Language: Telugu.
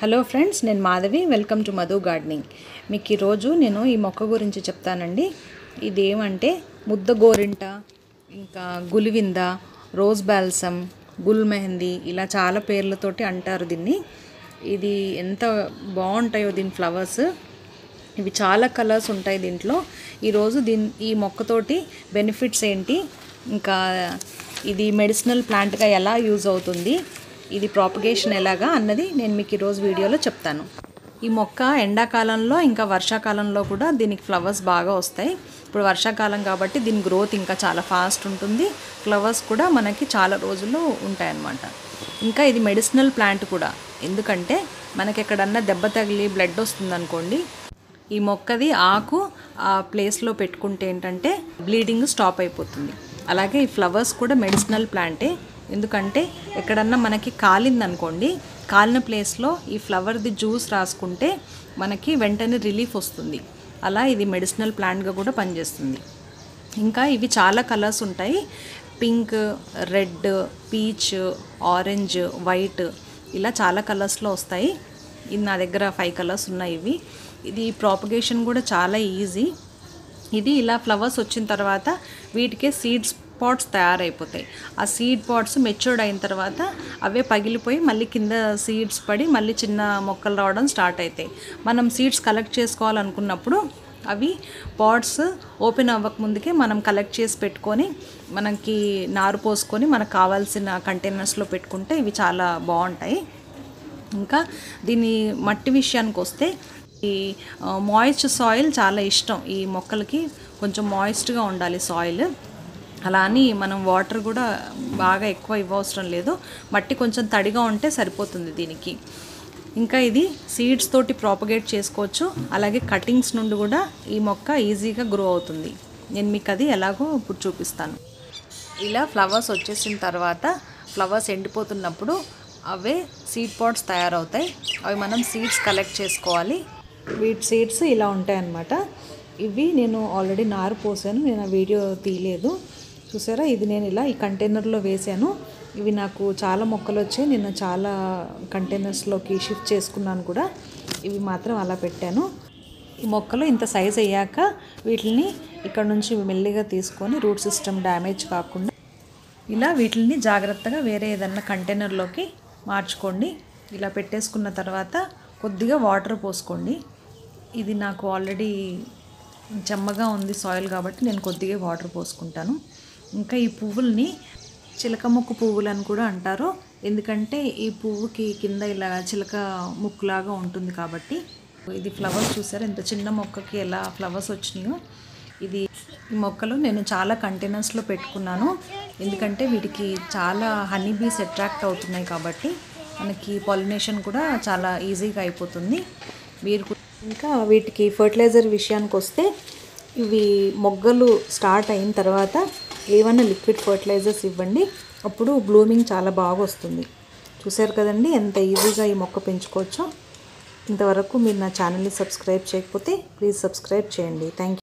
హలో ఫ్రెండ్స్ నేను Madhavi welcome to Madhu gardening మీకు ఈరోజు నేను ఈ మొక్క గురించి చెప్తానండి ఇది ఏమంటే ముద్ద గోరింట ఇంకా గులివింద రోజ్ బాల్సమ్ గుల్ మెహందీ ఇలా చాలా పేర్లతోటి అంటారు దీన్ని ఇది ఎంత బాగుంటాయో దీని ఫ్లవర్స్ ఇవి చాలా కలర్స్ ఉంటాయి దీంట్లో ఈరోజు దీని ఈ మొక్కతోటి బెనిఫిట్స్ ఏంటి ఇంకా ఇది మెడిసినల్ ప్లాంట్గా ఎలా యూజ్ అవుతుంది ఇది ప్రాపగేషన్ ఎలాగా అన్నది నేను మీకు ఈరోజు వీడియోలో చెప్తాను ఈ మొక్క ఎండాకాలంలో ఇంకా వర్షాకాలంలో కూడా దీనికి ఫ్లవర్స్ బాగా వస్తాయి ఇప్పుడు వర్షాకాలం కాబట్టి దీని గ్రోత్ ఇంకా చాలా ఫాస్ట్ ఉంటుంది ఫ్లవర్స్ కూడా మనకి చాలా రోజులు ఉంటాయన్నమాట ఇంకా ఇది మెడిసినల్ ప్లాంట్ కూడా ఎందుకంటే మనకి ఎక్కడన్నా దెబ్బ తగిలి బ్లడ్ వస్తుంది అనుకోండి ఈ మొక్కది ఆకు ఆ ప్లేస్లో పెట్టుకుంటే ఏంటంటే బ్లీడింగ్ స్టాప్ అయిపోతుంది అలాగే ఈ ఫ్లవర్స్ కూడా మెడిసినల్ ప్లాంటే ఎందుకంటే ఎక్కడన్నా మనకి కాలిందనుకోండి కాలిన ప్లేస్లో ఈ ఫ్లవర్ది జ్యూస్ రాసుకుంటే మనకి వెంటనే రిలీఫ్ వస్తుంది అలా ఇది మెడిసినల్ ప్లాంట్గా కూడా పనిచేస్తుంది ఇంకా ఇవి చాలా కలర్స్ ఉంటాయి pink red peach orange white ఇలా చాలా కలర్స్లో వస్తాయి ఇది నా దగ్గర ఫైవ్ కలర్స్ ఉన్నాయి ఇవి ఇది ప్రాపగేషన్ కూడా చాలా ఈజీ ఇది ఇలా ఫ్లవర్స్ వచ్చిన తర్వాత వీటికే సీడ్స్ పాట్స్ తయారైపోతాయి ఆ సీడ్ పాట్స్ మెచ్యూర్డ్ అయిన తర్వాత అవే పగిలిపోయి మళ్ళీ కింద సీడ్స్ పడి మళ్ళీ చిన్న మొక్కలు రావడం స్టార్ట్ అవుతాయి మనం సీడ్స్ కలెక్ట్ చేసుకోవాలనుకున్నప్పుడు అవి పాట్స్ ఓపెన్ అవ్వక ముందుకే మనం కలెక్ట్ చేసి పెట్టుకొని మనకి నారు పోసుకొని మనకు కావాల్సిన కంటైనర్స్లో పెట్టుకుంటే ఇవి చాలా బాగుంటాయి ఇంకా దీని మట్టి విషయానికి వస్తే ఈ మాయిస్ట్ సాయిల్ చాలా ఇష్టం ఈ మొక్కలకి కొంచెం మాయిస్ట్గా ఉండాలి సాయిల్ అలా అని మనం వాటర్ కూడా బాగా ఎక్కువ ఇవ్వవసరం లేదు మట్టి కొంచెం తడిగా ఉంటే సరిపోతుంది దీనికి ఇంకా ఇది సీడ్స్ తోటి ప్రాపగేట్ చేసుకోవచ్చు అలాగే కటింగ్స్ నుండి కూడా ఈ మొక్క ఈజీగా గ్రో అవుతుంది నేను మీకు అది ఎలాగో ఇప్పుడు చూపిస్తాను ఇలా ఫ్లవర్స్ వచ్చేసిన తర్వాత ఫ్లవర్స్ ఎండిపోతున్నప్పుడు అవే సీడ్ పాట్స్ తయారవుతాయి అవి మనం సీడ్స్ కలెక్ట్ చేసుకోవాలి వీటి సీడ్స్ ఇలా ఉంటాయన్నమాట ఇవి నేను ఆల్రెడీ నారు పోసాను నేను ఆ వీడియో తీయలేదు చూసారా ఇది నేను ఇలా ఈ కంటైనర్లో వేసాను ఇవి నాకు చాలా మొక్కలు వచ్చాయి నేను చాలా కంటైనర్స్లోకి షిఫ్ట్ చేసుకున్నాను కూడా ఇవి మాత్రం అలా పెట్టాను ఈ మొక్కలు ఇంత సైజ్ అయ్యాక వీటిని ఇక్కడ నుంచి మెల్లిగా తీసుకొని రూట్ సిస్టమ్ డ్యామేజ్ కాకుండా ఇలా వీటిని జాగ్రత్తగా వేరే ఏదన్నా కంటైనర్లోకి మార్చుకోండి ఇలా పెట్టేసుకున్న తర్వాత కొద్దిగా వాటర్ పోసుకోండి ఇది నాకు ఆల్రెడీ చెమ్మగా ఉంది సాయిల్ కాబట్టి నేను కొద్దిగా వాటర్ పోసుకుంటాను ఇంకా ఈ పువ్వుల్ని చిలక ముక్కు పువ్వులు అని కూడా అంటారు ఎందుకంటే ఈ పువ్వుకి కింద ఇలా చిలక ముక్కులాగా ఉంటుంది కాబట్టి ఇది ఫ్లవర్స్ చూసారు ఇంత చిన్న మొక్కకి ఎలా ఫ్లవర్స్ వచ్చినాయో ఇది ఈ మొక్కలు నేను చాలా కంటైనర్స్లో పెట్టుకున్నాను ఎందుకంటే వీటికి చాలా హనీ బీస్ అట్రాక్ట్ అవుతున్నాయి కాబట్టి మనకి పాలినేషన్ కూడా చాలా ఈజీగా అయిపోతుంది మీరు కూ- ఇంకా వీటికి ఫర్టిలైజర్ విషయానికి వస్తే ఇవి మొగ్గలు స్టార్ట్ అయిన తర్వాత ఏమైనా లిక్విడ్ ఫర్టిలైజర్స్ ఇవ్వండి అప్పుడు బ్లూమింగ్ చాలా బాగా వస్తుంది చూసారు కదండి ఎంత ఈజీగా ఈ మొక్క పెంచుకోవచ్చో ఇంతవరకు మీరు నా ఛానల్ని సబ్స్క్రైబ్ చేయకపోతే ప్లీజ్ సబ్స్క్రైబ్ చేయండి థ్యాంక్ యూ